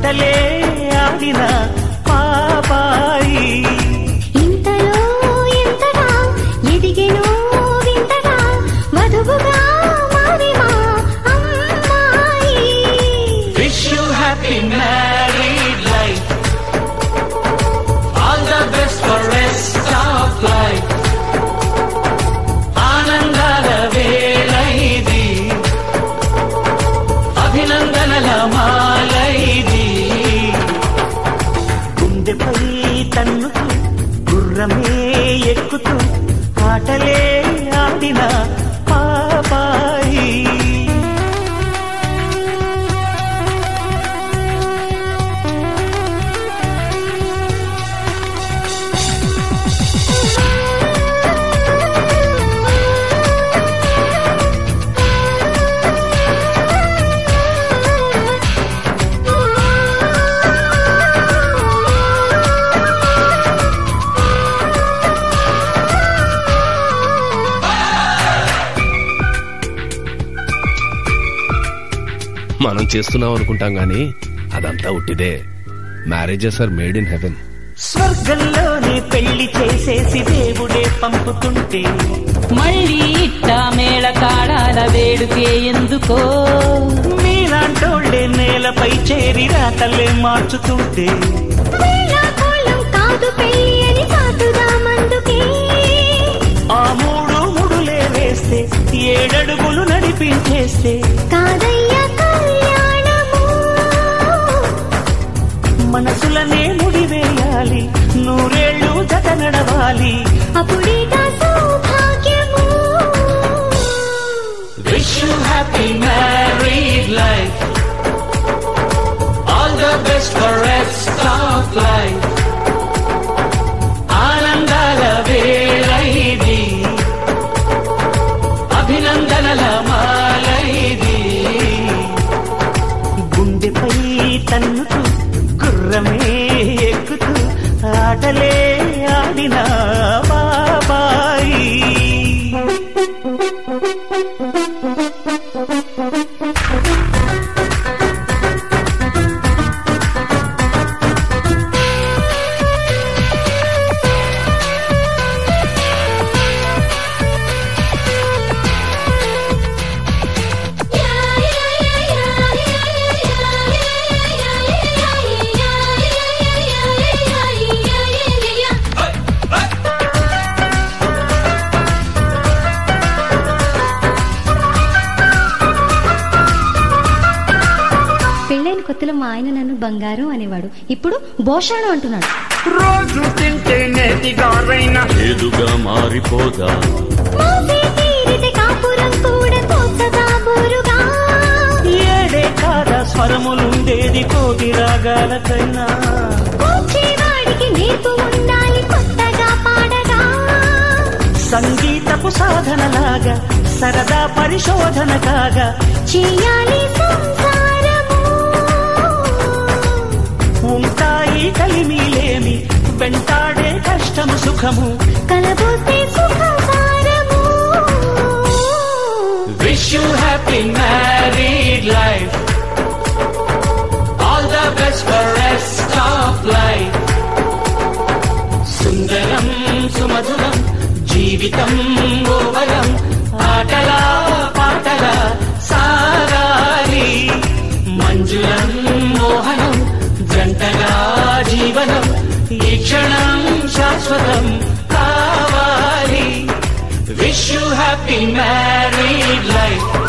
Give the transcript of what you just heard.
ఆటలే ఆడిన పాపాయి ఇంతలో ఎంతగా ఎదిగెను వింతగా వధువుగా మారి మా అమ్మాయి wish you happy married life all the best for rest of life ఆనందాల వేళ ఇది అభినందనల మాల ఇది గుండెపై తన్నుతూ గుర్రమే ఎక్కుతూ ఆటలే ఆడిన పాపాయి మనం చేస్తున్నాం అనుకుంటాం గాని అదంతా ఉట్టిదే marriages are made in heaven స్వర్గంలోనే పెళ్లి చేసేసి దేవుడే పంపుతుంటే మళ్ళీ ఇట్ట మేళ తాళాల వేడుకే ఎందుకో మీలాంటోళ్ళే నేలపై చేరి రాతలే మార్చుతుంటే వేళాకోళం కాదు పెళ్ళి అని కాటుదామందుకే ఆ మూడు ముడులే వేస్తే ఏడడుగులు నడిపించేస్తే కాదయ్య కళ్యాణము మనసులనే ముడివేయాలి నూరేళ్లు జత నడవాలి అప్పుడేగా సౌభాగ్యము wish you happy married life all the best for rest of life ఆనందాల వేళ ఇది అభినందనల మాల ఇది గుండెపై తన్నుతూ గుర్రమే ఎక్కుతూ ఆటలే ఆడిన బాబాయి పెళ్ళైన కొత్తలో మా ఆయన నన్ను బంగారం అనేవాడు ఇప్పుడు భోషాణం అంటున్నాడు రోజు తింటే నేతిగారైనా ఏదుగా మారిపోదా మోసే తీరితే కాపురం కూడా తోచగా బోరుగా ఏడే కాదా స్వరములుండేది కోటి రాగాలకైనా కూర్చేవాడికి నేర్పు ఉండాలి కొత్తగా పాడగా సంగీతపు సాధనలాగా సరదా పరిశోధన కాగా చేయాలి సంసారము ఉంటాయి కలిమిలేమి వెంటాడే కష్టము సుఖము కలబోతే సుఖసారము wish you happy married life all the best for rest of life సుందరం సుమధురం జీవితం ఓవరం ఆటల పాటల సాగాలి మంజులం మోహనం జంటగా జీవనం ఈ క్షణం శాశ్వతం కావాలి wish you happy married life